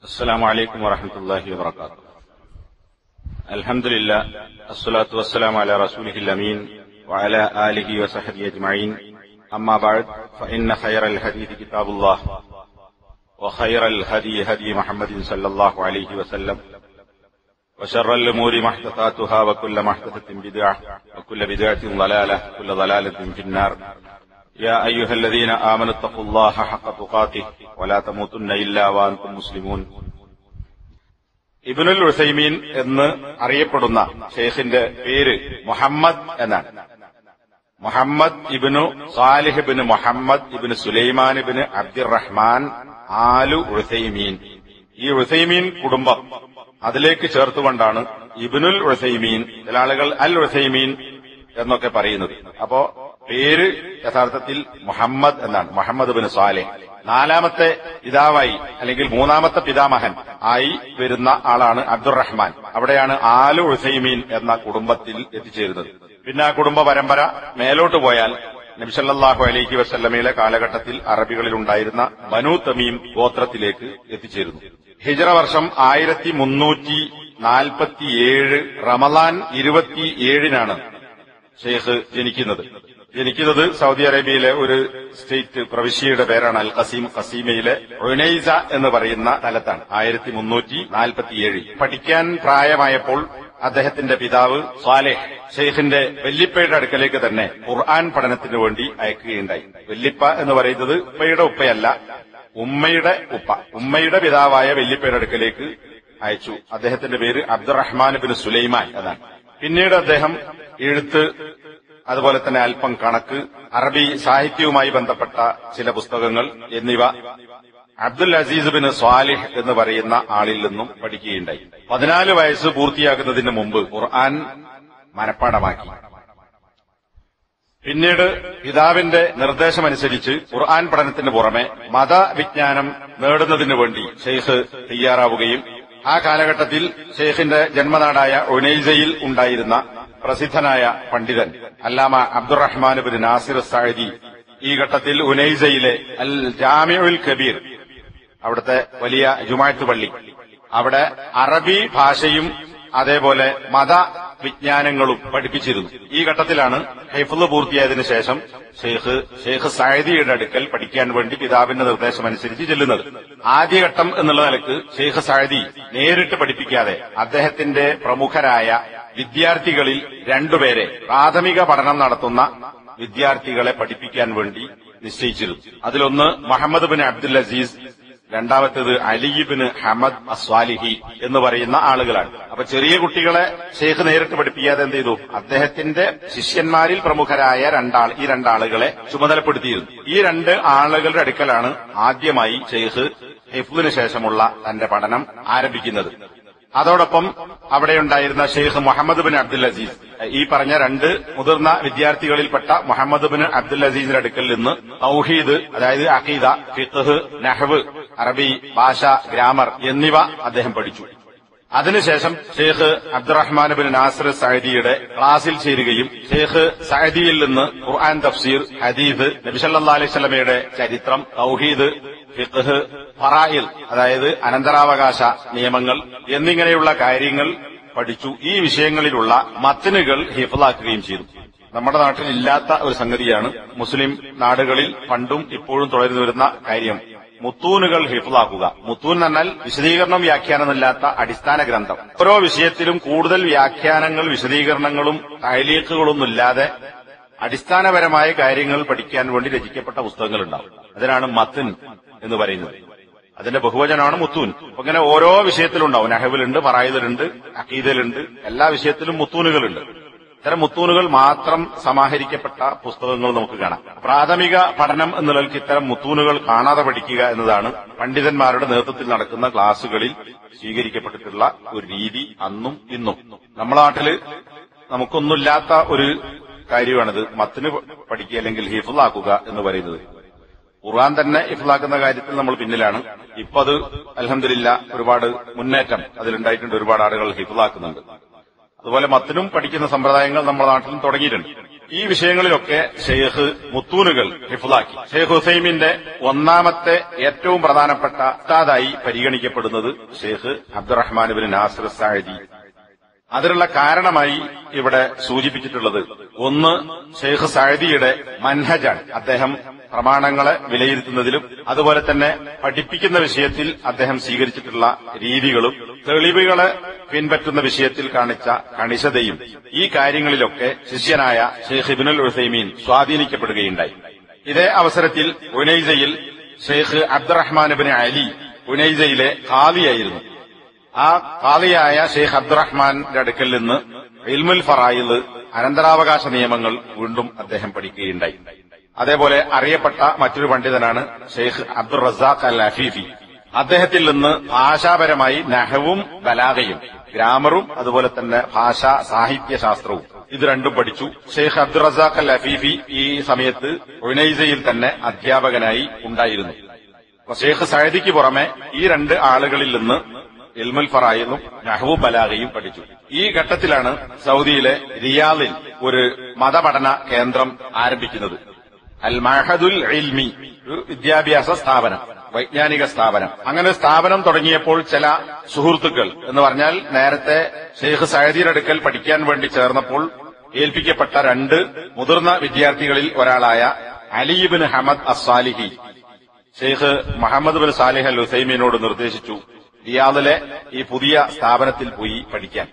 السلام عليكم ورحمة الله وبركاته الحمد لله الصلاة والسلام على رسوله الأمين وعلى آله وصحبه أجمعين أما بعد فإن خير الحديث كتاب الله وخير الهدي هدي محمد صلى الله عليه وسلم وشر الأمور محدثاتها وكل محدثة بدعة وكل بدعة ضلالة وكل ضلالة في النار يا أيها الذين آمنوا اتقوا الله حق تقاته ولا تموتن إلا وأنتم مسلمون ഇബിനുൽ ഉസൈമീൻ എന്ന് അറിയപ്പെടുന്ന ഷെയ്ഖിന്റെ പേര് മുഹമ്മദ് എന്നാണ് Muhammad ibn Salih bin Muhammad ibn Sulaiman ibn Abdurrahman Al Uthaymeen ഈ ഉസൈമീൻ കുടുംബം അതിലേക്ക് ചേർത്തുകൊണ്ടാണ് ഇബിനുൽ ഉസൈമീൻ ചില ആളുകൾ അൽ ഉസൈമീൻ എന്നൊക്കെ പറയുന്നത് അപ്പോ പേര് യഥാർത്ഥത്തിൽ മുഹമ്മദ് എന്നാണ് മുഹമ്മദ് ബിൻ സാലെ നാലാമത്തെ പിതാവായി അല്ലെങ്കിൽ മൂന്നാമത്തെ പിതാമഹൻ ആയി വരുന്ന ആളാണ് അബ്ദുറഹ്മാൻ അവിടെയാണ് ആലു ഉസൈമീൻ എന്ന കുടുംബത്തിൽ എത്തിച്ചേരുന്നത് പിന്നെ ആ കുടുംബ പരമ്പര മേലോട്ട് പോയാൽ നബിസല്ലാഹു അലൈഹി വസല്ലമയിലെ കാലഘട്ടത്തിൽ അറബികളിൽ ഉണ്ടായിരുന്ന ബനു തമീം ഗോത്രത്തിലേക്ക് എത്തിച്ചേരുന്നു ഹിജറ വർഷം ആയിരത്തി മുന്നൂറ്റി നാൽപ്പത്തിയേഴ് റമലാൻ ഇരുപത്തിയേഴിനാണ് ഷെയ്ഖ് ജനിക്കുന്നത് ജനിക്കുന്നത് സൗദി അറേബ്യയിലെ ഒരു സ്റ്റേറ്റ് പ്രവിശ്യയുടെ പേരാണ് അൽ ഖസീം ഖസീമയിലെ റുനൈസ എന്ന് പറയുന്ന സ്ഥലത്താണ് ആയിരത്തി മുന്നൂറ്റി നാൽപ്പത്തിയേഴ് പഠിക്കാൻ പ്രായമായപ്പോൾ അദ്ദേഹത്തിന്റെ പിതാവ് സാലേഹ് ഷെയ്ഖിന്റെ വെല്ലിപ്പയുടെ അടുക്കലേക്ക് തന്നെ ഖുർആൻ പഠനത്തിന് വേണ്ടി അയക്കുകയുണ്ടായി വെല്ലിപ്പ എന്ന് പറയുന്നത് ഉപ്പയുടെ ഉപ്പയല്ല ഉമ്മയുടെ ഉപ്പ ഉമ്മയുടെ പിതാവായ വെല്ലിപ്പയുടെ അടുക്കലേക്ക് അയച്ചു അദ്ദേഹത്തിന്റെ പേര് അബ്ദുറഹ്മാൻ ബിൻ സുലൈമാൻ എന്നാണ് പിന്നീട് അദ്ദേഹം എഴുത്ത് അതുപോലെ തന്നെ അല്പം കണക്ക് അറബി സാഹിത്യവുമായി ബന്ധപ്പെട്ട ചില പുസ്തകങ്ങൾ എന്നിവ അബ്ദുൽ അസീസ് ബിൻ സ്വാലിഹ് എന്ന് പറയുന്ന ആളിൽ നിന്നും പഠിക്കുകയുണ്ടായി പതിനാല് വയസ്സ് പൂർത്തിയാക്കുന്നതിന് മുമ്പ് ഖുർആൻ മനഃപ്പാടമാക്കി പിന്നീട് പിതാവിന്റെ നിർദ്ദേശമനുസരിച്ച് ഖുർആൻ പഠനത്തിന് പുറമെ മതവിജ്ഞാനം നേടുന്നതിനു വേണ്ടി ഷെയ്ഖ് തയ്യാറാവുകയും ആ കാലഘട്ടത്തിൽ ഷെയ്ഖിന്റെ ജന്മനാടായ ഒനൈസയിൽ ഉണ്ടായിരുന്ന പ്രസിദ്ധനായ പണ്ഡിതൻ അല്ലാമ അബ്ദുറഹ്മാൻ ബിൻ നാസിർ സാഴി ഈ ഘട്ടത്തിൽ ഉനൈസയിലെ അൽ ജാമിഉൽ കബീർ അവിടുത്തെ വലിയ ജുമായത്ത് പള്ളി അവിടെ അറബി ഭാഷയും അതേപോലെ മത വിജ്ഞാനങ്ങളും പഠിപ്പിച്ചിരുന്നു ഈ ഘട്ടത്തിലാണ് ഹൈഫുള്ള പൂർത്തിയായതിനു ശേഷം ഷെയ്ഖ് ഷെയ്ഖ് സയദിയുടെ അടുക്കൽ പഠിക്കാൻ വേണ്ടി പിതാവിന്റെ നിർദ്ദേശമനുസരിച്ച് ചെല്ലുന്നത് ആദ്യഘട്ടം എന്നുള്ള നിലക്ക് ഷെയ്ഖ് സയദി നേരിട്ട് പഠിപ്പിക്കാതെ അദ്ദേഹത്തിന്റെ പ്രമുഖരായ വിദ്യാർത്ഥികളിൽ രണ്ടുപേരെ പ്രാഥമിക പഠനം നടത്തുന്ന വിദ്യാർത്ഥികളെ പഠിപ്പിക്കാൻ വേണ്ടി നിശ്ചയിച്ചിരുന്നു അതിലൊന്ന് മുഹമ്മദ് ബിൻ അബ്ദുൽ അസീസ് രണ്ടാമത്തേത് അലിബിന് ഹമദ് അസ്വാലിഹി എന്ന് പറയുന്ന ആളുകളാണ് അപ്പൊ ചെറിയ കുട്ടികളെ ഷെയ്ഖ് നേരിട്ട് പഠിപ്പിക്കാതെ എന്ത് ചെയ്തു അദ്ദേഹത്തിന്റെ ശിഷ്യന്മാരിൽ പ്രമുഖരായ രണ്ടാൾ ഈ രണ്ടാളുകളെ ചുമതലപ്പെടുത്തിയിരുന്നു ഈ രണ്ട് ആളുകളുടെ അടുക്കലാണ് ആദ്യമായി ഷെയ്ഖ് ഹിഫ്ലിന് ശേഷമുള്ള തന്റെ പഠനം ആരംഭിക്കുന്നത് അതോടൊപ്പം അവിടെയുണ്ടായിരുന്ന Sheikh Muhammad bin Abdul Aziz ഈ പറഞ്ഞ രണ്ട് മുതിർന്ന വിദ്യാർത്ഥികളിൽപ്പെട്ട മുഹമ്മദ് ബിൻ അബ്ദുൽ അസീസിന്റെ അടുക്കൽ നിന്ന് തൗഹീദ് അതായത് അഖീദ ഫിഖ് നഹ്വ് അറബി ഭാഷ ഗ്രാമർ എന്നിവ അദ്ദേഹം പഠിച്ചു അതിനുശേഷം ഷെയ്ഖ് അബ്ദുറഹ്മാൻ ബിൻ നാസിർ സഅദിയുടെ ക്ലാസിൽ ചേരുകയും ഷെയ്ഖ് സഅദിയിൽ നിന്ന് ഖുർആൻ തഫ്സീർ ഹദീദ് നബിസല്ലാ അലൈഹി സ്വലമയുടെ ചരിത്രം തൗഹീദ് ഫിഖ് ഫറായിൽ അതായത് അനന്തരാവകാശ നിയമങ്ങൾ എന്നിങ്ങനെയുള്ള കാര്യങ്ങൾ പഠിച്ചു ഈ വിഷയങ്ങളിലുള്ള മത്തനുകൾ ഹിഫലാക്കുകയും ചെയ്തു നമ്മുടെ നാട്ടിൽ ഇല്ലാത്ത ഒരു സംഗതിയാണ് മുസ്ലിം നാടുകളിൽ പണ്ടും ഇപ്പോഴും തുടർന്നു വരുന്ന കാര്യം മുത്തൂനുകൾ ഹിഫലാക്കുക മുത്തൂൻ എന്നാൽ വിശദീകരണം വ്യാഖ്യാനമില്ലാത്ത അടിസ്ഥാന ഗ്രന്ഥം ഓരോ വിഷയത്തിലും കൂടുതൽ വ്യാഖ്യാനങ്ങൾ വിശദീകരണങ്ങളും താലീഖുകളൊന്നുമില്ലാതെ അടിസ്ഥാനപരമായ കാര്യങ്ങൾ പഠിക്കാൻ വേണ്ടി രചിക്കപ്പെട്ട പുസ്തകങ്ങൾ ഉണ്ടാവും അതിനാണ് മത്തൻ എന്ന് പറയുന്നത് അതിന്റെ ബഹുവചനമാണ് മുത്തൂൻ അപ്പൊ ഇങ്ങനെ ഓരോ വിഷയത്തിലുണ്ടാവും നഹവിലുണ്ട് പറയലുണ്ട് അക്കീതലുണ്ട് എല്ലാ വിഷയത്തിലും മുത്തൂനുകളുണ്ട് ഇത്തരം മുത്തൂനുകൾ മാത്രം സമാഹരിക്കപ്പെട്ട പുസ്തകങ്ങൾ നമുക്ക് കാണാം പ്രാഥമിക പഠനം എന്നുള്ളവർക്ക് ഇത്തരം മുത്തൂനുകൾ കാണാതെ പഠിക്കുക എന്നതാണ് പണ്ഡിതന്മാരുടെ നേതൃത്വത്തിൽ നടക്കുന്ന ക്ലാസുകളിൽ സ്വീകരിക്കപ്പെട്ടിട്ടുള്ള ഒരു രീതി അന്നും ഇന്നും നമ്മുടെ നാട്ടില് നമുക്കൊന്നുമില്ലാത്ത ഒരു കാര്യമാണിത് മത്തിന് പഠിക്കുക അല്ലെങ്കിൽ ഹിഫിളാക്കുക എന്ന് പറയുന്നത് ഖുർആൻ തന്നെ ഹിഫിളാക്കുന്ന കാര്യത്തിൽ നമ്മൾ പിന്നിലാണ് ഇപ്പൊ അത് അലഹമില്ല ഒരുപാട് മുന്നേറ്റം അതിലുണ്ടായിട്ടുണ്ട് ഒരുപാട് ആളുകൾ ഹിഫിളാക്കുന്നുണ്ട് അതുപോലെ മത്തിനും പഠിക്കുന്ന സമ്പ്രദായങ്ങൾ നമ്മുടെ നാട്ടിലും തുടങ്ങിയിട്ടുണ്ട് ഈ വിഷയങ്ങളിലൊക്കെ ഷെയ്ഖ് മുത്തൂനുകൾ ഹിഫുലാക്കി ഷെയ്ഖ് ഹുസൈമിന്റെ ഒന്നാമത്തെ ഏറ്റവും പ്രധാനപ്പെട്ട ഉസ്താദായി പരിഗണിക്കപ്പെടുന്നത് Sheikh Abdurrahman bin Nasir Saadi അതിനുള്ള കാരണമായി ഇവിടെ സൂചിപ്പിച്ചിട്ടുള്ളത് ഒന്ന് ഷെയ്ഖ് സഅദിയുടെ മൻഹജാണ് അദ്ദേഹം പ്രമാണങ്ങളെ വിലയിരുത്തുന്നതിലും അതുപോലെ തന്നെ പഠിപ്പിക്കുന്ന വിഷയത്തിൽ അദ്ദേഹം സ്വീകരിച്ചിട്ടുള്ള രീതികളും തെളിവുകളെ പിൻപറ്റുന്ന വിഷയത്തിൽ കാണിച്ച കണിശതയും ഈ കാര്യങ്ങളിലൊക്കെ ശിഷ്യനായ ഷെയ്ഖ് ഇബിനുൽ ഉസൈമീൻ സ്വാധീനിക്കപ്പെടുകയുണ്ടായി ഇതേ അവസരത്തിൽ ഉനൈസയിൽ ഷെയ്ഖ് അബ്ദുറഹ്മാൻ ബിൻ അലി ഉനൈസയിലെ ഖാദിയായിരുന്നു ആ കാളിയായ ഷെയ്ഖ് അബ്ദുറഹ്മാന്റെ അടുക്കൽ നിന്ന് ഇൽമുൽ ഫറായിദ് അനന്തരാവകാശ നിയമങ്ങൾ വീണ്ടും അദ്ദേഹം പഠിക്കുകയുണ്ടായി അതേപോലെ അറിയപ്പെട്ട മറ്റൊരു പണ്ഡിതനാണ് ഷെയ്ഖ് അബ്ദുൾ റസാഖ് അൽ അഫീഫി അദ്ദേഹത്തിൽ നിന്ന് ഭാഷാപരമായി നഹവും ബലാഗയും ഗ്രാമറും അതുപോലെ തന്നെ ഭാഷാ സാഹിത്യ ശാസ്ത്രവും ഇത് രണ്ടും പഠിച്ചു ഷെയ്ഖ് അബ്ദുൾ റസാഖ് അൽ അഫീഫി ഈ സമയത്ത് ഉനൈസയിൽ തന്നെ അധ്യാപകനായി ഉണ്ടായിരുന്നു അപ്പൊ ഷെയ്ഖ് സഴദിക്ക് പുറമെ ഈ രണ്ട് ആളുകളിൽ നിന്ന് ഇൽമുൽ ഫറായിലും നഹ്വു ബലാഗയും പഠിച്ചു ഈ ഘട്ടത്തിലാണ് സൗദിയിലെ റിയാദിൽ ഒരു മതപഠന കേന്ദ്രം ആരംഭിക്കുന്നത് അൽ മഹദുൽ ഇൽമി ഒരു വിദ്യാഭ്യാസ സ്ഥാപനം വൈജ്ഞാനിക സ്ഥാപനം അങ്ങനെ സ്ഥാപനം തുടങ്ങിയപ്പോൾ ചില സുഹൃത്തുക്കൾ എന്ന് പറഞ്ഞാൽ നേരത്തെ ഷെയ്ഖ് സയദിയുടെ അടുക്കൽ പഠിക്കാൻ വേണ്ടി ചേർന്നപ്പോൾ ഏൽപ്പിക്കപ്പെട്ട രണ്ട് മുതിർന്ന വിദ്യാർത്ഥികളിൽ ഒരാളായ Ali bin Hamad As Salihi Sheikh Muhammad bin Salih Al ഹുസൈമീനോട് നിർദ്ദേശിച്ചു റിയാദിലെ ഈ പുതിയ സ്ഥാപനത്തിൽ പോയി പഠിക്കാൻ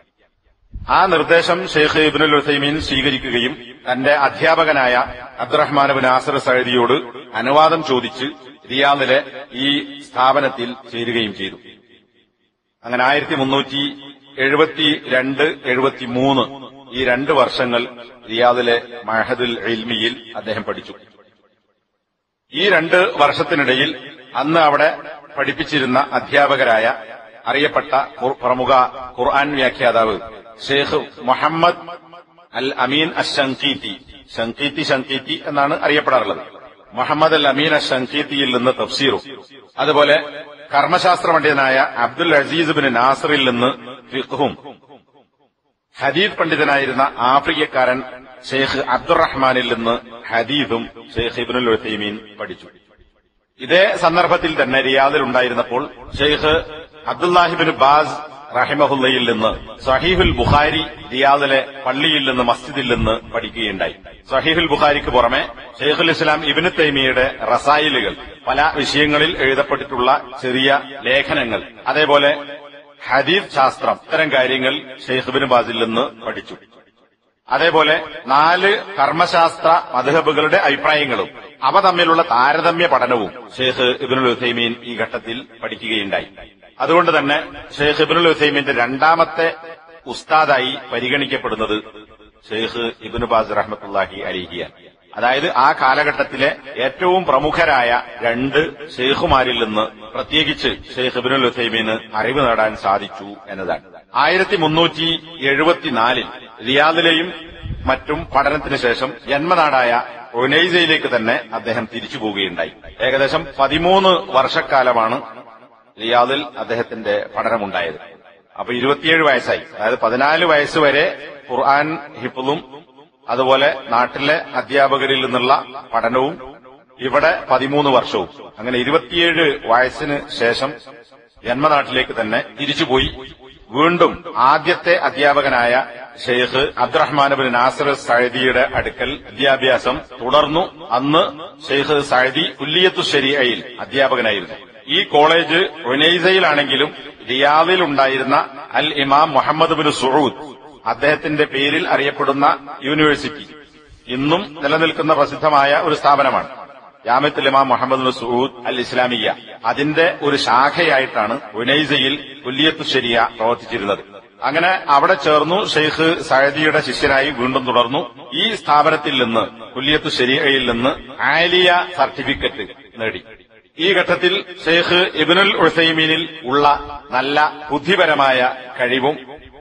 ആ നിർദ്ദേശം ഷെയ്ഖ് ഇബ്നുൽ ഉസൈമീൻ സ്വീകരിക്കുകയും തന്റെ അധ്യാപകനായ അബ്ദുറഹ്മാൻ ബിൻ ആസർ സഴദിയോട് അനുവാദം ചോദിച്ച് റിയാദിലെ ഈ സ്ഥാപനത്തിൽ ചേരുകയും ചെയ്തു അങ്ങനെ ആയിരത്തി മുന്നൂറ്റി എഴുപത്തി രണ്ട് എഴുപത്തി മൂന്ന് ഈ രണ്ട് വർഷങ്ങൾ റിയാദിലെ മഹദുൽ ഇൽമിയിൽ അദ്ദേഹം പഠിച്ചു ഈ രണ്ട് വർഷത്തിനിടയിൽ അന്ന് അവിടെ പഠിപ്പിച്ചിരുന്ന അധ്യാപകരായ അറിയപ്പെട്ട ഖുർ- പ്രമുഖ ഖുർആൻ വ്യാഖ്യാതാവ് ഷെയ്ഖ് മുഹമ്മദ് അൽ അമീൻ അഷങ്കീത്തി ഷങ്കീത്തി ഷങ്കീത്തി എന്നാണ് അറിയപ്പെടാറുള്ളത് മുഹമ്മദ് അൽ അമീൻ അഷങ്കീത്തിയിൽ നിന്ന് തഫ്സീറും അതുപോലെ കർമ്മശാസ്ത്ര പണ്ഡിതനായ അബ്ദുൽ അസീസ് ബിൻ നാസറിൽ നിന്ന് ഫിഖും ഹദീദ് പണ്ഡിതനായിരുന്ന ആഫ്രിക്കക്കാരൻ ഷെയ്ഖ് അബ്ദുറഹ്മാനിൽ നിന്ന് ഹദീദും ഷെയ്ഖ് ഇബ്നുൽ ഉസൈമീൻ പഠിച്ചു ഇതേ സന്ദർഭത്തിൽ തന്നെ റിയാദിൽ ഉണ്ടായിരുന്നപ്പോൾ ഷെയ്ഖ് അബ്ദുല്ലാഹിബിൻ ബാസ് റഹിമഹുല്ലയിൽ നിന്ന് സഹീഹുൽ ബുഖാരി റിയാദിലെ പള്ളിയിൽ നിന്ന് മസ്ജിദിൽ നിന്ന് പഠിക്കുകയുണ്ടായി സഹീഹുൽ ബുഖാരിക്ക് പുറമെ ഷെയ്ഖുൽ ഇസ്ലാം ഇബിന് തൈമിയുടെ റസായിലുകൾ പല വിഷയങ്ങളിൽ എഴുതപ്പെട്ടിട്ടുള്ള ചെറിയ ലേഖനങ്ങൾ അതേപോലെ ഹദീദ് ശാസ്ത്രം ഇത്തരം കാര്യങ്ങൾ ഷെയ്ഖ് ബിൻ ബാസിൽ നിന്ന് പഠിച്ചു അതേപോലെ നാല് കർമ്മശാസ്ത്ര മധുഹബുകളുടെ അഭിപ്രായങ്ങളും അവ തമ്മിലുള്ള താരതമ്യ പഠനവും ഷെയ്ഖ് ഇബിനുൽ ഉസൈമീൻ ഈ ഘട്ടത്തിൽ പഠിക്കുകയുണ്ടായി അതുകൊണ്ട് തന്നെ ഷെയ്ഖ് ഇബിനുൽ ഉസൈമീന്റെ രണ്ടാമത്തെ ഉസ്താദായി പരിഗണിക്കപ്പെടുന്നത് ഷെയ്ഖ് ഇബിനു ബാസ് റഹ്മത്തുല്ലാഹി അലിഹിയാണ് അതായത് ആ കാലഘട്ടത്തിലെ ഏറ്റവും പ്രമുഖരായ രണ്ട് ഷെയ്ഖുമാരിൽ നിന്ന് പ്രത്യേകിച്ച് ഷെയ്ഖ് ഇബിനുൽ ഉസൈമീന് അറിവ് നേടാൻ സാധിച്ചു എന്നതാണ് ആയിരത്തി മുന്നൂറ്റി എഴുപത്തിനാലിൽ റിയാദിലെയും മറ്റും പഠനത്തിന് ശേഷം ജന്മനാടായ ഒനൈസയിലേക്ക് തന്നെ അദ്ദേഹം തിരിച്ചു പോവുകയുണ്ടായി ഏകദേശം പതിമൂന്ന് വർഷക്കാലമാണ് റിയാദിൽ അദ്ദേഹത്തിന്റെ പഠനമുണ്ടായത് അപ്പൊ ഇരുപത്തിയേഴ് വയസ്സായി അതായത് പതിനാല് വയസ്സ് വരെ ഖുർആൻ ഹിഫുലും അതുപോലെ നാട്ടിലെ അധ്യാപകരിൽ നിന്നുള്ള പഠനവും ഇവിടെ പതിമൂന്ന് വർഷവും അങ്ങനെ ഇരുപത്തിയേഴ് വയസ്സിന് ശേഷം ജന്മനാട്ടിലേക്ക് തന്നെ തിരിച്ചുപോയി വീണ്ടും ആദ്യത്തെ അധ്യാപകനായ ഷെയ്ഖ് അബ്ദുറഹ്മാൻ ബിൻ നാസർ സഴദിയുടെ അടുക്കൽ വിദ്യാഭ്യാസം തുടർന്നു അന്ന് ഷെയ്ഖ് സഴദി കുല്ലിയത്തു ശരിയയിൽ അധ്യാപകനായിരുന്നു ഈ കോളേജ് ഒനൈസയിലാണെങ്കിലും റിയാദിൽ ഉണ്ടായിരുന്ന അൽ ഇമാം മുഹമ്മദ് ബിൻ സുഊദ് അദ്ദേഹത്തിന്റെ പേരിൽ അറിയപ്പെടുന്ന യൂണിവേഴ്സിറ്റി ഇന്നും നിലനിൽക്കുന്ന പ്രസിദ്ധമായ ഒരു സ്ഥാപനമാണ് Jamiatul Imam Muhammad bin Saud Al Islamiya അതിന്റെ ഒരു ശാഖയായിട്ടാണ് ഉനൈസയിൽ കുല്ലിയത്തു ശരിയ പ്രവർത്തിച്ചിരുന്നത് അങ്ങനെ അവിടെ ചേർന്നു ഷെയ്ഖ് സയദിയുടെ ശിഷ്യനായി വീണ്ടും തുടർന്നു ഈ സ്ഥാപനത്തിൽ നിന്ന് കുല്ലിയത്തു ശരിയയിൽ നിന്ന് ആലിയ സർട്ടിഫിക്കറ്റ് നേടി ഈ ഘട്ടത്തിൽ ഷെയ്ഖ് ഇബിനുൽ ഉസൈമീനിൽ ഉള്ള നല്ല ബുദ്ധിപരമായ കഴിവും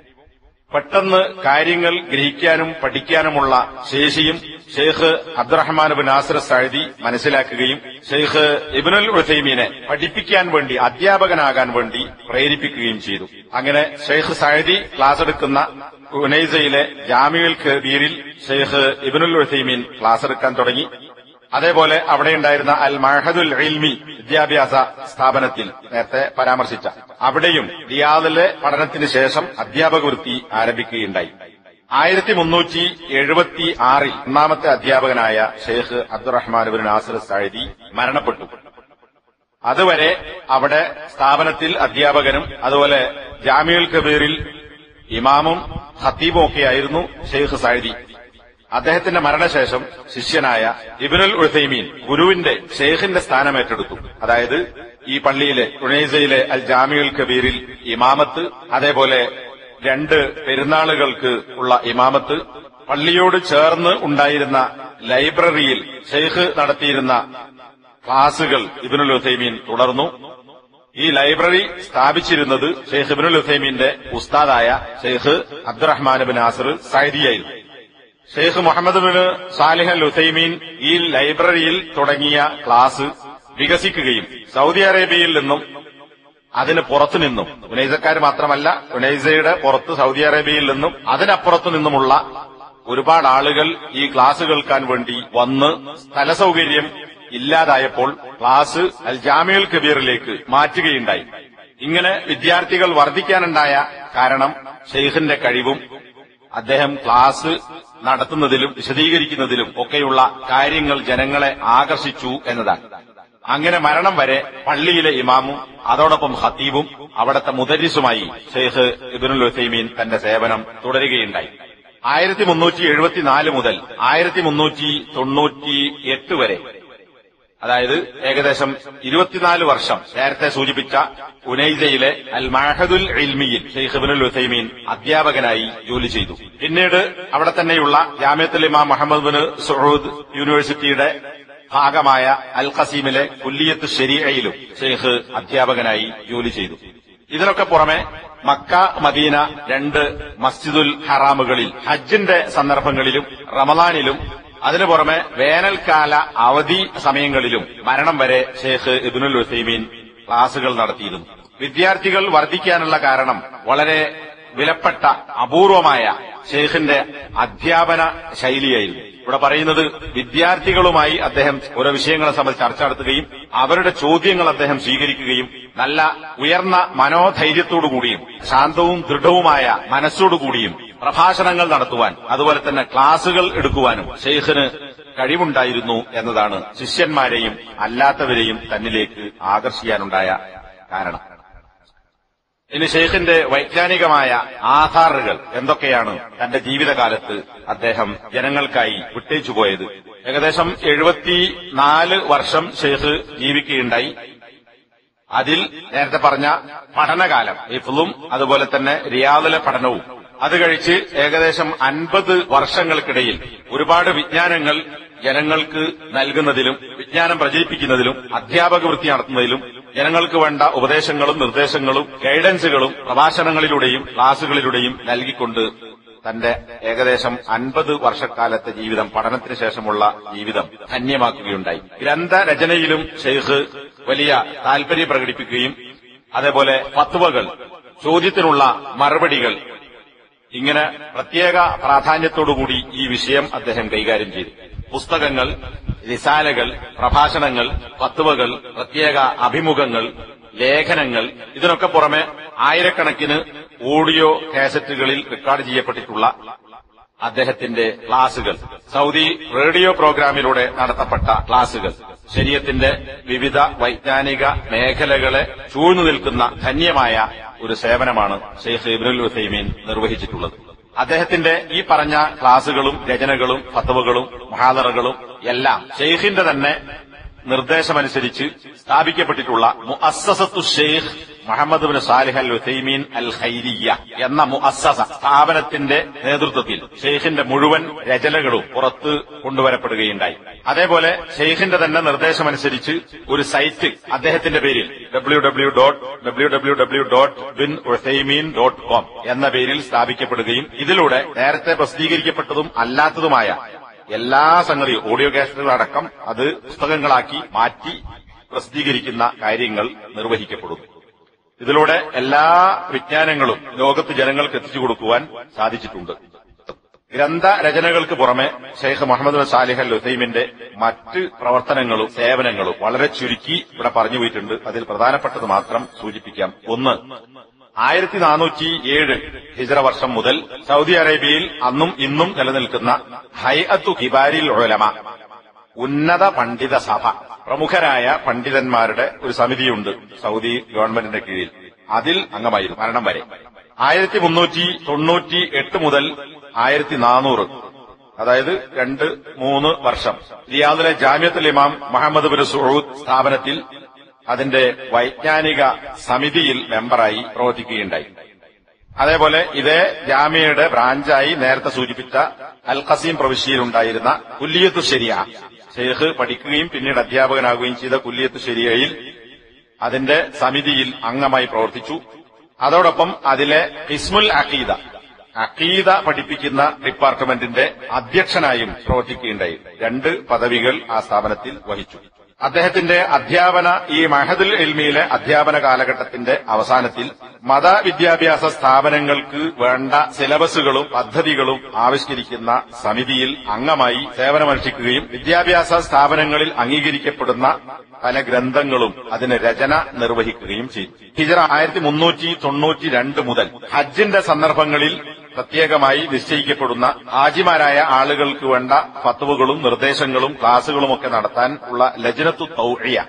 പെട്ടെന്ന് കാര്യങ്ങൾ ഗ്രഹിക്കാനും പഠിക്കാനുമുള്ള ശേഷിയും Sheikh Abdurrahman bin Nasir Saadi മനസ്സിലാക്കുകയും ഷെയ്ഖ് ഇബിനുൽ ഉസൈമീനെ പഠിപ്പിക്കാൻ വേണ്ടി അധ്യാപകനാകാൻ വേണ്ടി പ്രേരിപ്പിക്കുകയും ചെയ്തു അങ്ങനെ ഷെയ്ഖ് സയദി ക്ലാസ് എടുക്കുന്ന ഉനൈസയിലെ ജാമിയുൽ കബീറിൽ ഷെയ്ഖ് ഇബിനുൽ ഉസൈമീൻ ക്ലാസ് എടുക്കാൻ തുടങ്ങി അതേപോലെ അവിടെയുണ്ടായിരുന്ന അൽ മഹദുൽ ഇൽമി വിദ്യാഭ്യാസ സ്ഥാപനത്തിൽ നേരത്തെ പരാമർശിച്ച അവിടെയും റിയാദിലെ പഠനത്തിന് ശേഷം അധ്യാപക വൃത്തി ആരംഭിക്കുകയുണ്ടായി ആയിരത്തി മുന്നൂറ്റി എഴുപത്തി ആറിൽ ഒന്നാമത്തെ അധ്യാപകനായ Sheikh Abdurrahman bin Nasir Saadi മരണപ്പെട്ടു അതുവരെ അവിടെ സ്ഥാപനത്തിൽ അധ്യാപകനും അതുപോലെ ജാമിയുൽ കബീറിൽ ഇമാമും ഖത്തീബും ഒക്കെയായിരുന്നു ഷെയ്ഖ് സാഹിദി അദ്ദേഹത്തിന്റെ മരണശേഷം ശിഷ്യനായ ഇബിനുൽ ഉസൈമീൻ ഗുരുവിന്റെ ഷെയ്ഖിന്റെ സ്ഥാനം ഏറ്റെടുത്തു അതായത് ഈ പള്ളിയിലെ ഉണൈസയിലെ അൽ ജാമിയുൽ കബീറിൽ ഇമാമത്ത് അതേപോലെ രണ്ട് പെരുന്നാളുകൾക്ക് ഉള്ള ഇമാമത്ത് പള്ളിയോട് ചേർന്ന് ഉണ്ടായിരുന്ന ലൈബ്രറിയിൽ ഷെയ്ഖ് നടത്തിയിരുന്ന ക്ലാസുകൾ ഇബിനുൽ ഉസൈമീൻ തുടർന്നു ഈ ലൈബ്രറി സ്ഥാപിച്ചിരുന്നത് ഷെയ്ഖ് ഇബിനുൽ ഉസൈമീന്റെ ഉസ്താദായ ഷെയ്ഖ് അബ്ദുറഹ്മാൻ ബിൻ നാസർ സൈദിയായിരുന്നു Sheikh Muhammad bin Salih Al Uthaymeen ഈ ലൈബ്രറിയിൽ തുടങ്ങിയ ക്ലാസ് വികസിക്കുകയും സൗദി അറേബ്യയിൽ നിന്നും അതിന് പുറത്തു നിന്നും ഉനൈസക്കാർ മാത്രമല്ല ഉനൈസയുടെ പുറത്ത് സൗദി അറേബ്യയിൽ നിന്നും അതിനപ്പുറത്തു നിന്നുമുള്ള ഒരുപാട് ആളുകൾ ഈ ക്ലാസ് കേൾക്കാൻ വേണ്ടി വന്ന് സ്ഥല സൗകര്യം ഇല്ലാതായപ്പോൾ ക്ലാസ് അൽ ജാമിയുൽ കബീറിലേക്ക് മാറ്റുകയുണ്ടായി ഇങ്ങനെ വിദ്യാർത്ഥികൾ വർദ്ധിക്കാനുണ്ടായ കാരണം ഷെയ്ഖിന്റെ കഴിവും അദ്ദേഹം ക്ലാസ് നടത്തുന്നതിലും വിശദീകരിക്കുന്നതിലും ഒക്കെയുള്ള കാര്യങ്ങൾ ജനങ്ങളെ ആകർഷിച്ചു എന്നതാണ് അങ്ങനെ മരണം വരെ പള്ളിയിലെ ഇമാമും അതോടൊപ്പം ഖത്തീബും അവിടുത്തെ മുദരിസുമായി ഷെയ്ഖ് ഇബിനുൽ ഉസൈമീൻ തന്റെ സേവനം തുടരുകയുണ്ടായി ആയിരത്തി മുന്നൂറ്റി എഴുപത്തിനാല് മുതൽ ആയിരത്തി മുന്നൂറ്റി തൊണ്ണൂറ്റി എട്ട് വരെ അതായത് ഏകദേശം ഇരുപത്തിനാല് വർഷം നേരത്തെ സൂചിപ്പിച്ച ഉനൈസയിലെ അൽ മഹദുൽ ഇൽമിയിൽ ഷെയ്ഖ് ഇബ്നുൽ ഉസൈമീൻ അധ്യാപകനായി ജോലി ചെയ്തു പിന്നീട് അവിടെ തന്നെയുള്ള ജാമ്യത്തുൽ ഇമാം മുഹമ്മദ് ബിൻ സുഹൂദ് യൂണിവേഴ്സിറ്റിയുടെ ഭാഗമായ അൽ ഖസീമിലെ കുല്ലിയത്ത് ഷെരീഅയിലും ഷെയ്ഖ് അധ്യാപകനായി ജോലി ചെയ്തു ഇതിനൊക്കെ പുറമെ മക്ക മദീന രണ്ട് മസ്ജിദുൽ ഹറാമുകളിൽ ഹജ്ജിന്റെ സന്ദർഭങ്ങളിലും റമദാനിലും അതിനു പുറമെ വേനൽക്കാല അവധി സമയങ്ങളിലും മരണം വരെ ഷെയ്ഖ് ഇബ്നുൽ ഉസൈമീൻ ക്ലാസുകൾ നടത്തിയിരുന്നു വിദ്യാർത്ഥികൾ വർദ്ധിക്കാനുള്ള കാരണം വളരെ വിലപ്പെട്ട അപൂർവമായ ഷെയ്ഖിന്റെ അധ്യാപന ശൈലിയായിരുന്നു ഇവിടെ പറയുന്നത് വിദ്യാർത്ഥികളുമായി അദ്ദേഹം ഓരോ വിഷയങ്ങളെ സംബന്ധിച്ച് ചർച്ച നടത്തുകയും അവരുടെ ചോദ്യങ്ങൾ അദ്ദേഹം സ്വീകരിക്കുകയും നല്ല ഉയർന്ന മനോധൈര്യത്തോടുകൂടിയും ശാന്തവും ദൃഢവുമായ മനസ്സോടുകൂടിയും പ്രഭാഷണങ്ങൾ നടത്തുവാൻ അതുപോലെ തന്നെ ക്ലാസുകൾ എടുക്കുവാനും ഷെയ്ഖിന് കഴിവുണ്ടായിരുന്നു എന്നതാണ് ശിഷ്യന്മാരെയും അല്ലാത്തവരെയും തന്നിലേക്ക് ആകർഷിക്കാനുണ്ടായ കാരണം ഇനി ഷെയ്ഖിന്റെ വൈജ്ഞാനികമായ ആധാറുകൾ എന്തൊക്കെയാണ് തന്റെ ജീവിതകാലത്ത് അദ്ദേഹം ജനങ്ങൾക്കായി വിട്ടേച്ചു പോയത് ഏകദേശം എഴുപത്തിനാല് വർഷം ഷെയ്ഖ് ജീവിക്കുകയുണ്ടായി അതിൽ നേരത്തെ പറഞ്ഞ പഠനകാലം ഇഫ്ലും അതുപോലെ തന്നെ റിയാദിലെ പഠനവും അത് കഴിച്ച് ഏകദേശം അൻപത് വർഷങ്ങൾക്കിടയിൽ ഒരുപാട് വിജ്ഞാനങ്ങൾ ജനങ്ങൾക്ക് നൽകുന്നതിലും വിജ്ഞാനം പ്രചരിപ്പിക്കുന്നതിലും അധ്യാപക വൃത്തി നടത്തുന്നതിലും ജനങ്ങൾക്ക് വേണ്ട ഉപദേശങ്ങളും നിർദ്ദേശങ്ങളും ഗൈഡൻസുകളും പ്രഭാഷണങ്ങളിലൂടെയും ക്ലാസുകളിലൂടെയും നൽകിക്കൊണ്ട് തന്റെ ഏകദേശം അൻപത് വർഷക്കാലത്തെ ജീവിതം പഠനത്തിന് ശേഷമുള്ള ജീവിതം ധന്യമാക്കുകയുണ്ടായി ഗ്രന്ഥരചനയിലും ഷെയ്ഖ് വലിയ താൽപര്യം പ്രകടിപ്പിക്കുകയും അതേപോലെ ഫത്വകൾ ചോദ്യത്തിനുള്ള മറുപടികൾ ഇങ്ങനെ പ്രത്യേക പ്രാധാന്യത്തോടുകൂടി ഈ വിഷയം അദ്ദേഹം കൈകാര്യം ചെയ്തു പുസ്തകങ്ങൾ റിസാലകൾ പ്രഭാഷണങ്ങൾ ഫത്വകൾ പ്രത്യേക അഭിമുഖങ്ങൾ ലേഖനങ്ങൾ ഇതിനൊക്കെ പുറമെ ആയിരക്കണക്കിന് ഓഡിയോ കാസറ്റുകളിൽ റെക്കോർഡ് ചെയ്യപ്പെട്ടിട്ടുള്ള അദ്ദേഹത്തിന്റെ ക്ലാസുകൾ സൗദി റേഡിയോ പ്രോഗ്രാമിലൂടെ നടത്തപ്പെട്ട ക്ലാസുകൾ ശരീരത്തിന്റെ വിവിധ വൈജ്ഞാനിക മേഖലകളെ ചൂഴ്ന്നു നിൽക്കുന്ന ധന്യമായ ഒരു സേവനമാണ് ഷെയ്ഖ് ഇബ്നുൽ ഉസൈമീൻ നിർവഹിച്ചിട്ടുള്ളത് അദ്ദേഹത്തിന്റെ ഈ പറഞ്ഞ ക്ലാസുകളും രചനകളും ഫത്തവകളും മഹാദറകളും എല്ലാം ഷെയ്ഖിന്റെ തന്നെ നിർദ്ദേശമനുസരിച്ച് സ്ഥാപിക്കപ്പെട്ടിട്ടുള്ള Muassasat Sheikh Muhammad bin Salih Al Uthaymeen Al Khairiya എന്ന മുഅസ്സസ സ്ഥാപനത്തിന്റെ നേതൃത്വത്തിൽ ഷെയ്ഖിന്റെ മുഴുവൻ രചനകളും പുറത്ത് കൊണ്ടുവരപ്പെടുകയുണ്ടായി അതേപോലെ ഷെയ്ഖിന്റെ തന്നെ നിർദ്ദേശമനുസരിച്ച് ഒരു സൈറ്റ് അദ്ദേഹത്തിന്റെ പേരിൽ W W dot W W W dot bin Uthaymeen dot com എന്ന പേരിൽ സ്ഥാപിക്കപ്പെടുകയും ഇതിലൂടെ നേരത്തെ പ്രസിദ്ധീകരിക്കപ്പെട്ടതും അല്ലാത്തതുമായ എല്ലാ സംഗതിയും ഓഡിയോ കാസറ്റുകളടക്കം അത് പുസ്തകങ്ങളാക്കി മാറ്റി പ്രസിദ്ധീകരിക്കുന്ന കാര്യങ്ങൾ നിർവഹിക്കപ്പെടുന്നു ഇതിലൂടെ എല്ലാ വിജ്ഞാനങ്ങളും ലോകത്ത് ജനങ്ങൾക്ക് എത്തിച്ചു കൊടുക്കുവാൻ സാധിച്ചിട്ടുണ്ട് ഗ്രന്ഥരചനകൾക്ക് പുറമെ Sheikh Muhammad bin Salih Al ഉസൈമിന്റെ മറ്റ് പ്രവർത്തനങ്ങളും സേവനങ്ങളും വളരെ ചുരുക്കി ഇവിടെ പറഞ്ഞു പോയിട്ടുണ്ട് അതിൽ പ്രധാനപ്പെട്ടത് മാത്രം സൂചിപ്പിക്കാം ഒന്ന് ആയിരത്തി നാനൂറ്റി ഏഴ് ഹിജറ വർഷം മുതൽ സൗദി അറേബ്യയിൽ അന്നും ഇന്നും നിലനിൽക്കുന്ന ഹൈഅത്തു കിബാരിൽ ഉലമ ഉന്നത പണ്ഡിത സഭ പ്രമുഖരായ പണ്ഡിതന്മാരുടെ ഒരു സമിതിയുണ്ട് സൗദി ഗവൺമെന്റിന്റെ കീഴിൽ അതിൽ അംഗമായിരുന്നു മരണം വരെ ആയിരത്തി മുന്നൂറ്റി തൊണ്ണൂറ്റി എട്ട് മുതൽ ആയിരത്തി നാനൂറ് അതായത് രണ്ട് മൂന്ന് വർഷം റിയാദിലെ ജാമ്യത്തുൽ ഇമാം മുഹമ്മദ് ബിൻ സുഹൂദ് സ്ഥാപനത്തിൽ അതിന്റെ വൈജ്ഞാനിക സമിതിയിൽ മെമ്പറായി പ്രവർത്തിക്കുകയുണ്ടായി അതേപോലെ ഇതേ ജാമ്യയുടെ ബ്രാഞ്ചായി നേരത്തെ സൂചിപ്പിച്ച അൽ ഖസീം പ്രവിശ്യയിലുണ്ടായിരുന്ന കുല്ലിയത്തു ശരിയ ഷെയ്ഖ് പഠിക്കുകയും പിന്നീട് അധ്യാപകനാകുകയും ചെയ്ത കുല്ലിയത്തു ശരിയയിൽ അതിന്റെ സമിതിയിൽ അംഗമായി പ്രവർത്തിച്ചു അതോടൊപ്പം അതിലെ ഇസ്മുൽ അഖീദ അഖീദ പഠിപ്പിക്കുന്ന ഡിപ്പാർട്ട്മെന്റിന്റെ അധ്യക്ഷനായും പ്രവർത്തിക്കുകയുണ്ടായി രണ്ട് പദവികൾ ആ സ്ഥാപനത്തിൽ വഹിച്ചു അദ്ദേഹത്തിന്റെ അധ്യാപന ഈ മഹദുൽ ഇൽമിയിലെ അധ്യാപന കാലഘട്ടത്തിന്റെ അവസാനത്തിൽ മതവിദ്യാഭ്യാസ സ്ഥാപനങ്ങൾക്ക് വേണ്ട സിലബസുകളും പദ്ധതികളും ആവിഷ്കരിക്കുന്ന സമിതിയിൽ അംഗമായി സേവനമനുഷ്ഠിക്കുകയും വിദ്യാഭ്യാസ സ്ഥാപനങ്ങളിൽ അംഗീകരിക്കപ്പെടുന്ന പല ഗ്രന്ഥങ്ങളും അതിന് രചന നിർവഹിക്കുകയും ചെയ്തു ഹിജറ ആയിരത്തി മുന്നൂറ്റി തൊണ്ണൂറ്റി രണ്ട് മുതൽ ഹജ്ജിന്റെ സന്ദർഭങ്ങളിൽ പ്രത്യേകമായി നിശ്ചയിക്കപ്പെടുന്ന ഹാജിമാരായ ആളുകൾക്ക് വേണ്ട ഫത്തുവകളും നിർദ്ദേശങ്ങളും ക്ലാസുകളും ഒക്കെ നടത്താൻ ഉള്ള ലജ്നത്തു തൗഹിയ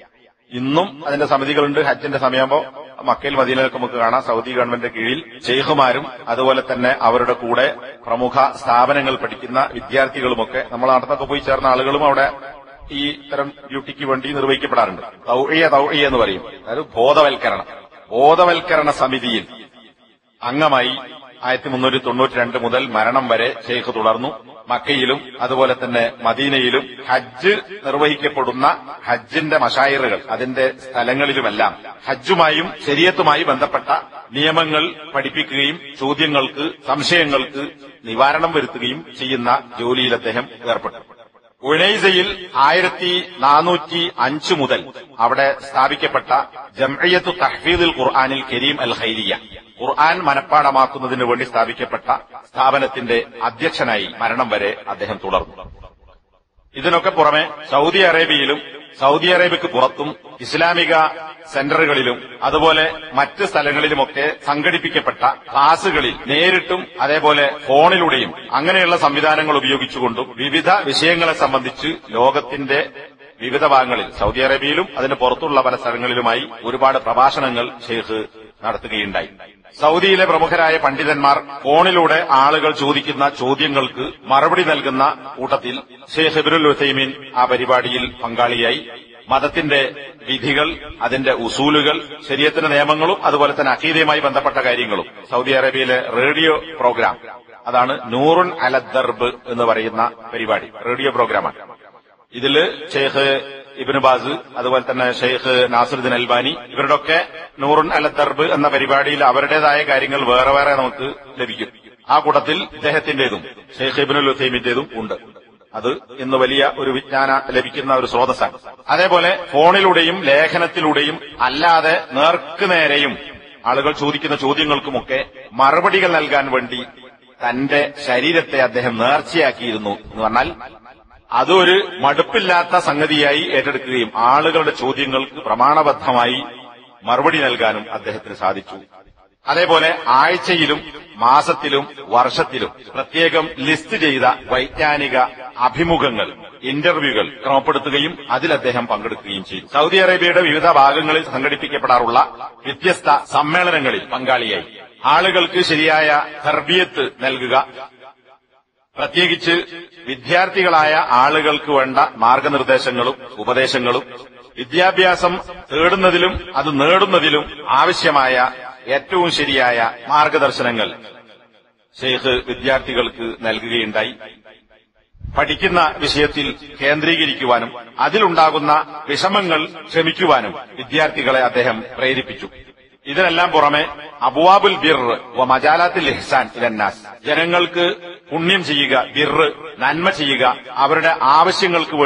ഇന്നും അതിന്റെ സമിതികളുണ്ട് ഹജ്ജിന്റെ സമയമാകുമ്പോൾ മക്കയിൽ മദീനയിലൊക്കെ നമുക്ക് കാണാം സൗദി ഗവൺമെന്റിന്റെ കീഴിൽ ഷെയ്ഖുമാരും അതുപോലെ തന്നെ അവരുടെ കൂടെ പ്രമുഖ സ്ഥാപനങ്ങൾ പഠിക്കുന്ന വിദ്യാർത്ഥികളുമൊക്കെ നമ്മൾ നടത്തൊക്കെ പോയി ചേർന്ന ആളുകളും അവിടെ ഈ ഇത്തരം ഡ്യൂട്ടിക്ക് വേണ്ടി നിർവഹിക്കപ്പെടാറുണ്ട് തൗഹിയ തൗഹിയ എന്ന് പറയും അതായത് ബോധവൽക്കരണം ബോധവൽക്കരണ സമിതിയിൽ അംഗമായി ആയിരത്തി മുന്നൂറ്റി തൊണ്ണൂറ്റി രണ്ട് മുതൽ മരണം വരെ ഷെയ്ഖ് തുടർന്നു മക്കയിലും അതുപോലെ തന്നെ മദീനയിലും ഹജ്ജ് നിർവഹിക്കപ്പെടുന്ന ഹജ്ജിന്റെ മഷായറുകൾ അതിന്റെ സ്ഥലങ്ങളിലുമെല്ലാം ഹജ്ജുമായും ശരീരത്തുമായി ബന്ധപ്പെട്ട നിയമങ്ങൾ പഠിപ്പിക്കുകയും ചോദ്യങ്ങൾക്ക് സംശയങ്ങൾക്ക് നിവാരണം വരുത്തുകയും ചെയ്യുന്ന ജോലിയിൽ അദ്ദേഹം ഏർപ്പെട്ടു ഉനൈസയിൽ ആയിരത്തി നാനൂറ്റി അഞ്ച് മുതൽ അവിടെ സ്ഥാപിക്കപ്പെട്ട ജംഇയ്യത്തു തഹ്ഫീദുൽ ഖുർആാനിൽ കരീം അൽ ഖൈരിയ ഖുർആൻ മനഃപ്പാടമാക്കുന്നതിന് വേണ്ടി സ്ഥാപിക്കപ്പെട്ട സ്ഥാപനത്തിന്റെ അധ്യക്ഷനായി മരണം വരെ അദ്ദേഹം തുടർന്നു ഇതിനൊക്കെ പുറമെ സൗദി അറേബ്യയിലും സൗദി അറേബ്യക്ക് പുറത്തും ഇസ്ലാമിക സെന്ററുകളിലും അതുപോലെ മറ്റ് സ്ഥലങ്ങളിലുമൊക്കെ സംഘടിപ്പിക്കപ്പെട്ട ക്ലാസുകളിൽ നേരിട്ടും അതേപോലെ ഫോണിലൂടെയും അങ്ങനെയുള്ള സംവിധാനങ്ങൾ ഉപയോഗിച്ചുകൊണ്ടും വിവിധ വിഷയങ്ങളെ സംബന്ധിച്ച് ലോകത്തിന്റെ വിവിധ ഭാഗങ്ങളിൽ സൗദി അറേബ്യയിലും അതിന് പുറത്തുള്ള പല സ്ഥലങ്ങളിലുമായി ഒരുപാട് പ്രഭാഷണങ്ങൾ ഷെയ്ഖ് നടത്തുകയുണ്ടായി സൗദിയിലെ പ്രമുഖരായ പണ്ഡിതന്മാർ ഫോണിലൂടെ ആളുകൾ ചോദിക്കുന്ന ചോദ്യങ്ങൾക്ക് മറുപടി നൽകുന്ന കൂട്ടത്തിൽ ഷെയ്ഖ് ഇബ്രുൽ ഉസൈമീൻ ആ പരിപാടിയിൽ പങ്കാളിയായി മതത്തിന്റെ വിധികൾ അതിന്റെ ഉസൂലുകൾ ശരീരത്തിന്റെ നിയമങ്ങളും അതുപോലെ തന്നെ അഖീദയുമായി ബന്ധപ്പെട്ട കാര്യങ്ങളും സൗദി അറേബ്യയിലെ റേഡിയോ പ്രോഗ്രാം അതാണ് നൂറുൻ അലദർബ് എന്ന് പറയുന്ന പരിപാടി റേഡിയോ പ്രോഗ്രാമാണ് ഇതില് ഷെയ്ഖ് ഇബിന് ബാസ് അതുപോലെ തന്നെ ഷെയ്ഖ് നാസറുദ്ദീൻ അൽബാനി ഇവരുടെയൊക്കെ നൂറുൻ അൽ ദർബ് എന്ന പരിപാടിയിൽ അവരുടേതായ കാര്യങ്ങൾ വേറെ വേറെ നമുക്ക് ലഭിക്കും ആ കൂട്ടത്തിൽ ഇദ്ദേഹത്തിന്റേതും ഷെയ്ഖ് ഇബിനുൽ ഹുസൈമിന്റേതും ഉണ്ട് അത് ഇന്ന് വലിയ ഒരു വിജ്ഞാന ലഭിക്കുന്ന ഒരു സ്രോതസ്സാണ് അതേപോലെ ഫോണിലൂടെയും ലേഖനത്തിലൂടെയും അല്ലാതെ നേർക്കുനേരെയും ആളുകൾ ചോദിക്കുന്ന ചോദ്യങ്ങൾക്കുമൊക്കെ മറുപടികൾ നൽകാൻ വേണ്ടി തന്റെ ശരീരത്തെ അദ്ദേഹം നേർച്ചയാക്കിയിരുന്നു എന്ന് പറഞ്ഞാൽ അതൊരു മടുപ്പില്ലാത്ത സംഗതിയായി ഏറ്റെടുക്കുകയും ആളുകളുടെ ചോദ്യങ്ങൾക്ക് പ്രമാണബദ്ധമായി മറുപടി നൽകാനും അദ്ദേഹത്തിന് സാധിച്ചു അതേപോലെ ആഴ്ചയിലും മാസത്തിലും വർഷത്തിലും പ്രത്യേകം ലിസ്റ്റ് ചെയ്ത വൈജ്ഞാനിക അഭിമുഖങ്ങൾ ഇന്റർവ്യൂകൾ ക്രമപ്പെടുത്തുകയും അതിൽ അദ്ദേഹം പങ്കെടുക്കുകയും ചെയ്തു സൗദി അറേബ്യയുടെ വിവിധ ഭാഗങ്ങളിൽ സംഘടിപ്പിക്കപ്പെടാറുള്ള വ്യത്യസ്ത സമ്മേളനങ്ങളിൽ പങ്കാളിയായി ആളുകൾക്ക് ശരിയായ തർബിയത്ത് നൽകുക പ്രത്യേകിച്ച് വിദ്യാർത്ഥികളായ ആളുകൾക്ക് വേണ്ട മാർഗനിർദ്ദേശങ്ങളും ഉപദേശങ്ങളും വിദ്യാഭ്യാസം തേടുന്നതിലും അത് നേടുന്നതിലും ആവശ്യമായ ഏറ്റവും ശരിയായ മാർഗദർശനങ്ങൾ ഷെയ്ഖ് വിദ്യാർത്ഥികൾക്ക് നൽകുകയുണ്ടായി പഠിക്കുന്ന വിഷയത്തിൽ കേന്ദ്രീകരിക്കുവാനും അതിലുണ്ടാകുന്ന വിഷമങ്ങൾ ക്ഷമിക്കുവാനും വിദ്യാർത്ഥികളെ അദ്ദേഹം പ്രേരിപ്പിച്ചു ഇതിനെല്ലാം പുറമെ അബുവാബുൽ ബിർ വ മജാലാത്തിൽ ഇഹ്സാൻ ഇലന്നാസ് ജനങ്ങൾക്ക് പുണ്യം ചെയ്യുക ബിർ നന്മ ചെയ്യുക അവരുടെ ആവശ്യങ്ങൾക്ക് വേണ്ടി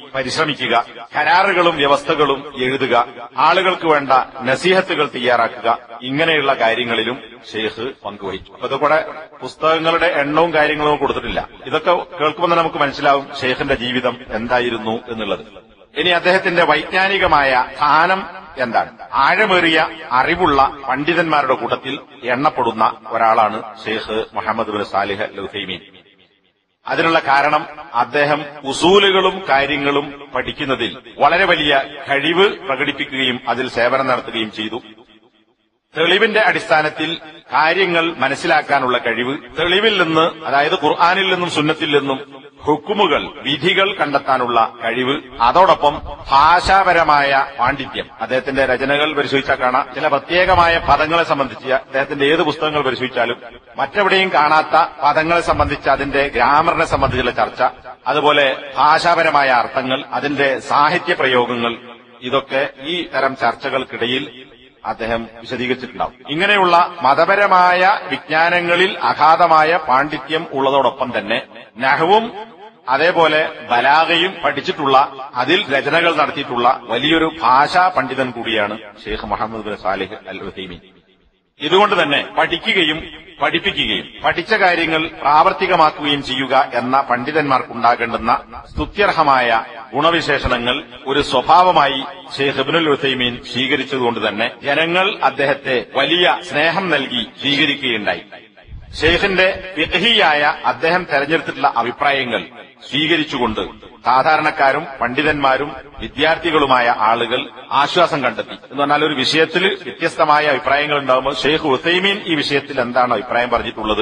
പരിശ്രമിക്കുക കരാറുകളും വ്യവസ്ഥകളും എഴുതുക ആളുകൾക്ക് വേണ്ട നസീഹത്തുകൾ തയ്യാറാക്കുക ഇങ്ങനെയുള്ള കാര്യങ്ങളിലും ഷെയ്ഖ് പങ്കുവഹിച്ചു അപ്പൊ ഇതൊക്കെ പുസ്തകങ്ങളുടെ എണ്ണവും കാര്യങ്ങളും കൊടുത്തിട്ടില്ല ഇതൊക്കെ കേൾക്കുമ്പോൾ തന്നെ നമുക്ക് മനസ്സിലാവും ഷെയ്ഖിന്റെ ജീവിതം എന്തായിരുന്നു എന്നുള്ളത് ഇനി അദ്ദേഹത്തിന്റെ വൈജ്ഞാനികമായ സ്ഥാനം എന്താണ് ആഴമേറിയ അറിവുള്ള പണ്ഡിതന്മാരുടെ കൂട്ടത്തിൽ എണ്ണപ്പെടുന്ന ഒരാളാണ് Sheikh Muhammad bin Salih Al Uthaymeen അതിനുള്ള കാരണം അദ്ദേഹം ഉസൂലുകളും കാര്യങ്ങളും പഠിക്കുന്നതിൽ വളരെ വലിയ കഴിവ് പ്രകടിപ്പിക്കുകയും അതിൽ സേവനം നടത്തുകയും ചെയ്തു തെളിവിന്റെ അടിസ്ഥാനത്തിൽ കാര്യങ്ങൾ മനസ്സിലാക്കാനുള്ള കഴിവ് തെളിവിൽ നിന്ന് അതായത് ഖുർആാനിൽ നിന്നും സുന്നത്തിൽ നിന്നും ഹുക്കുമുകൾ വിധികൾ കണ്ടെത്താനുള്ള കഴിവ് അതോടൊപ്പം ഭാഷാപരമായ പാണ്ഡിത്യം അദ്ദേഹത്തിന്റെ രചനകൾ പരിശോധിച്ചാൽ കാണാം ചില പ്രത്യേകമായ പദങ്ങളെ സംബന്ധിച്ച് അദ്ദേഹത്തിന്റെ ഏത് പുസ്തകങ്ങൾ പരിശോധിച്ചാലും മറ്റെവിടെയും കാണാത്ത പദങ്ങളെ സംബന്ധിച്ച് അതിന്റെ ഗ്രാമറിനെ സംബന്ധിച്ചുള്ള ചർച്ച അതുപോലെ ഭാഷാപരമായ അർത്ഥങ്ങൾ അതിന്റെ സാഹിത്യ പ്രയോഗങ്ങൾ ഇതൊക്കെ ഈ തരം ചർച്ചകൾക്കിടയിൽ അദ്ദേഹം വിശദീകരിച്ചിട്ടുണ്ടാവും ഇങ്ങനെയുള്ള മതപരമായ വിജ്ഞാനങ്ങളിൽ അഗാധമായ പാണ്ഡിത്യം ഉള്ളതോടൊപ്പം തന്നെ നഹവും അതേപോലെ ബലാഗയും പഠിച്ചിട്ടുള്ള അതിൽ രചനകൾ നടത്തിയിട്ടുള്ള വലിയൊരു ഭാഷാ പണ്ഡിതൻ കൂടിയാണ് Sheikh Muhammad bin Salih Al Uthaymeen ഇതുകൊണ്ട് തന്നെ പഠിക്കുകയും പഠിപ്പിക്കുകയും പഠിച്ച കാര്യങ്ങൾ പ്രാവർത്തികമാക്കുകയും ചെയ്യുക എന്ന പണ്ഡിതന്മാർക്കുണ്ടാകേണ്ടുന്ന സ്തുത്യർഹമായ ഗുണവിശേഷണങ്ങൾ ഒരു സ്വഭാവമായി ഷെയ്ഖ് ഇബ്നുൽ ഉസൈമീൻ സ്വീകരിച്ചതുകൊണ്ട് തന്നെ ജനങ്ങൾ അദ്ദേഹത്തെ വലിയ സ്നേഹം നൽകി സ്വീകരിക്കുകയുണ്ടായി ഷെയ്ഖിന്റെ ഫിഖഹിയായ അദ്ദേഹം തെരഞ്ഞെടുത്തിട്ടുള്ള അഭിപ്രായങ്ങൾ സ്വീകരിച്ചുകൊണ്ട് സാധാരണക്കാരും പണ്ഡിതന്മാരും വിദ്യാർത്ഥികളുമായ ആളുകൾ ആശ്വാസം കണ്ടെത്തി എന്ന് പറഞ്ഞാൽ ഒരു വിഷയത്തിൽ വ്യത്യസ്തമായ അഭിപ്രായങ്ങൾ ഉണ്ടാകുമ്പോൾ ഷെയ്ഖ് ഉസൈമീൻ ഈ വിഷയത്തിൽ എന്താണ് അഭിപ്രായം പറഞ്ഞിട്ടുള്ളത്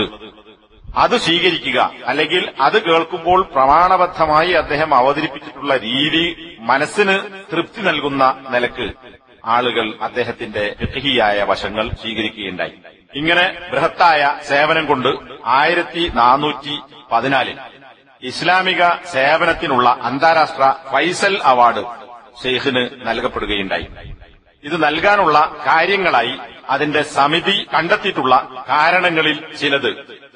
അത് സ്വീകരിക്കുക അല്ലെങ്കിൽ അത് കേൾക്കുമ്പോൾ പ്രമാണബദ്ധമായി അദ്ദേഹം അവതരിപ്പിച്ചിട്ടുള്ള രീതി മനസ്സിന് തൃപ്തി നൽകുന്ന നിലക്ക് ആളുകൾ അദ്ദേഹത്തിന്റെ ഫിഖഹിയായ വശങ്ങൾ സ്വീകരിക്കുകയുണ്ടായി ഇങ്ങനെ ബൃഹത്തായ സേവനം കൊണ്ട് ആയിരത്തി നാനൂറ്റി പതിനാലിൽ ഇസ്ലാമിക സേവനത്തിനുള്ള അന്താരാഷ്ട്ര ഫൈസൽ അവാർഡ് ഷെയ്ഖിന് നൽകപ്പെടുകയുണ്ടായി ഇത് നൽകാനുള്ള കാര്യങ്ങളായി അതിന്റെ സമിതി കണ്ടെത്തിയിട്ടുള്ള കാരണങ്ങളിൽ ചിലത്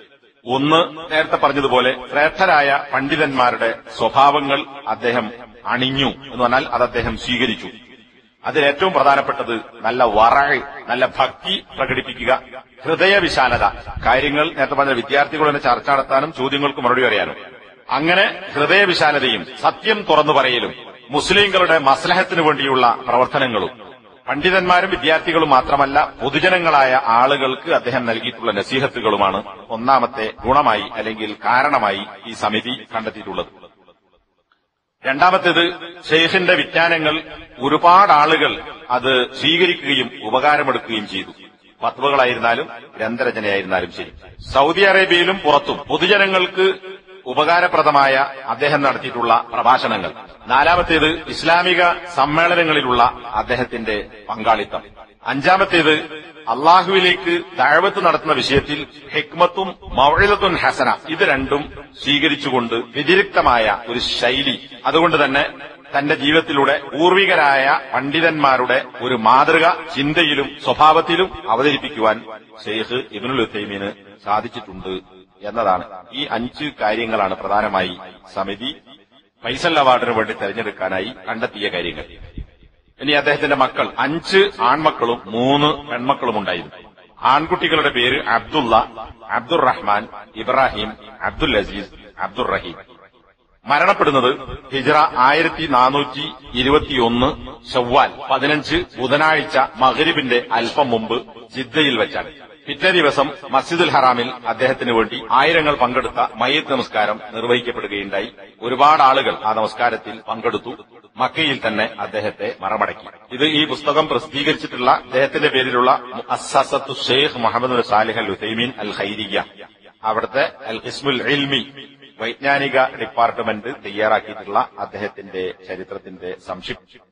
ഒന്ന് നേരത്തെ പറഞ്ഞതുപോലെ ശ്രേഷ്ഠരായ പണ്ഡിതന്മാരുടെ സ്വഭാവങ്ങൾ അദ്ദേഹം അണിഞ്ഞു എന്ന് പറഞ്ഞാൽ അത് അദ്ദേഹം സ്വീകരിച്ചു അതിൽ ഏറ്റവും പ്രധാനപ്പെട്ടത് നല്ല വറഴ് നല്ല ഭക്തി പ്രകടിപ്പിക്കുക ഹൃദയവിശാലത കാര്യങ്ങൾ നേരത്തെ പറഞ്ഞ വിദ്യാർത്ഥികളുടെ ചർച്ച നടത്താനും ചോദ്യങ്ങൾക്ക് മറുപടി പറയാനും അങ്ങനെ ഹൃദയവിശാലതയും സത്യം തുറന്നു പറയലും മുസ്ലിങ്ങളുടെ മസ്ലഹത്തിനു വേണ്ടിയുള്ള പ്രവർത്തനങ്ങളും പണ്ഡിതന്മാരും വിദ്യാർത്ഥികളും മാത്രമല്ല പൊതുജനങ്ങളായ ആളുകൾക്ക് അദ്ദേഹം നൽകിയിട്ടുള്ള നസീഹത്തുകളുമാണ് ഒന്നാമത്തെ ഗുണമായി അല്ലെങ്കിൽ കാരണമായി ഈ സമിതി കണ്ടെത്തിയിട്ടുള്ളത് രണ്ടാമത്തേത് ഷെയ്ഖിന്റെ വിജ്ഞാനങ്ങൾ ഒരുപാട് ആളുകൾ അത് സ്വീകരിക്കുകയും ഉപകാരമെടുക്കുകയും ചെയ്തു ഫത്വകളായിരുന്നാലും ഗ്രന്ഥരചനയായിരുന്നാലും ശരി സൗദി അറേബ്യയിലും പുറത്തും പൊതുജനങ്ങൾക്ക് ഉപകാരപ്രദമായ അദ്ദേഹം നടത്തിയിട്ടുള്ള പ്രഭാഷണങ്ങൾ നാലാമത്തേത് ഇസ്ലാമിക സമ്മേളനങ്ങളിലുള്ള അദ്ദേഹത്തിന്റെ പങ്കാളിത്തം അഞ്ചാമത്തേത് അള്ളാഹുവിലേക്ക് താഴ്വത്ത് നടത്തുന്ന വിഷയത്തിൽ ഹിക്മത്തും മൗഴിലത്തുൻ ഹസന ഇത് രണ്ടും സ്വീകരിച്ചുകൊണ്ട് വ്യതിരിക്തമായ ഒരു ശൈലി അതുകൊണ്ട് തന്നെ തന്റെ ജീവിതത്തിലൂടെ പൂർവികരായ പണ്ഡിതന്മാരുടെ ഒരു മാതൃക ചിന്തയിലും സ്വഭാവത്തിലും അവതരിപ്പിക്കുവാൻ ഷെയ്ഖ് ഇബ്നുൽ ഉത്തൈമീന് സാധിച്ചിട്ടുണ്ട് എന്നതാണ് ഈ അഞ്ച് കാര്യങ്ങളാണ് പ്രധാനമായി സമിതി ഫൈസൽ അവാർഡിന് വേണ്ടി തെരഞ്ഞെടുക്കാനായി കണ്ടെത്തിയ കാര്യങ്ങൾ ഇനി അദ്ദേഹത്തിന്റെ മക്കൾ അഞ്ച് ആൺമക്കളും മൂന്ന് പെൺമക്കളും ഉണ്ടായിരുന്നു ആൺകുട്ടികളുടെ പേര് അബ്ദുള്ള അബ്ദുർ റഹ്മാൻ ഇബ്രാഹിം അബ്ദുൽ അസീസ് അബ്ദുർ റഹീം മരണപ്പെടുന്നത് ഹിജറ ആയിരത്തി നാനൂറ്റി ഇരുപത്തിയൊന്ന് ഷവ്വാൽ പതിനഞ്ച് ബുധനാഴ്ച മഹരിബിന്റെ അല്പം മുമ്പ് ജിദ്ദയിൽ വെച്ചാണ് പിറ്റേ ദിവസം മസ്ജിദുൽ ഹറാമിൽ അദ്ദേഹത്തിന് വേണ്ടി ആയിരങ്ങൾ പങ്കെടുത്ത മയ്യത്ത് നമസ്കാരം നിർവഹിക്കപ്പെടുകയുണ്ടായി ഒരുപാട് ആളുകൾ ആ നമസ്കാരത്തിൽ പങ്കെടുത്തു മക്കയിൽ തന്നെ അദ്ദേഹത്തെ മറമടക്കി ഇത് ഈ പുസ്തകം പ്രസിദ്ധീകരിച്ചിട്ടുള്ള അദ്ദേഹത്തിന്റെ പേരിലുള്ള Muassasat Sheikh Muhammad Salih Al Uthaymeen Al Khairiya അവിടുത്തെ അൽ ഇസ്മുൽ ഇൽമി വൈജ്ഞാനിക ഡിപ്പാർട്ട്മെന്റ് തയ്യാറാക്കിയിട്ടുള്ള അദ്ദേഹത്തിന്റെ ചരിത്രത്തിന്റെ സംക്ഷിപ്തി